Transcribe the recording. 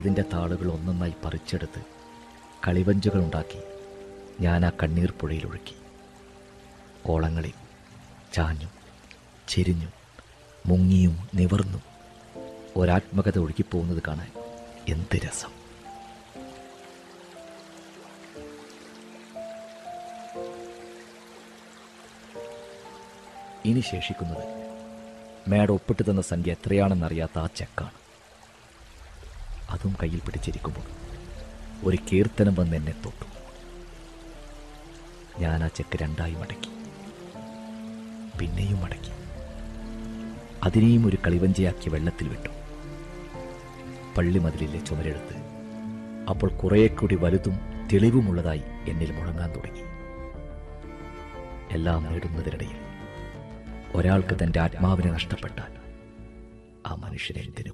ഇതിൻ്റെ താളുകൾ ഒന്നൊന്നായി പറിച്ചെടുത്ത് കളിവഞ്ചുകൾ ഉണ്ടാക്കി ഞാൻ ആ കണ്ണീർ പുഴയിലൊഴുക്കി കോളങ്ങളിൽ ചാഞ്ഞും ചെരിഞ്ഞും മുങ്ങിയും നിവർന്നും ഒരാത്മകത ഒഴുകിപ്പോകുന്നത് കാണാൻ എന്ത് രസം ഇനി ശേഷിക്കുന്നത് മേഡം ഒപ്പിട്ട് തന്ന സംഖ്യ എത്രയാണെന്നറിയാത്ത ആ ചെക്കാണ് അതും കയ്യിൽ പിടിച്ചിരിക്കുമ്പോൾ ഒരു കീർത്തനം വന്ന് എന്നെ തൊട്ടു ഞാൻ ആ ചെക്ക് രണ്ടായി മടക്കി പിന്നെയും മടക്കി അതിനെയും ഒരു കളിവഞ്ചയാക്കി വെള്ളത്തിൽ വിട്ടു പള്ളിമതിലിലെ ചുമരെടുത്ത് അപ്പോൾ കുറേ കൂടി വലുതും തെളിവുമുള്ളതായി എന്നിൽ മുഴങ്ങാൻ തുടങ്ങി എല്ലാം നേടുന്നതിനിടയിൽ ഒരാൾക്ക് തന്റെ ആത്മാവിനെ നഷ്ടപ്പെട്ടാൽ ആ മനുഷ്യനെ എന്തിനു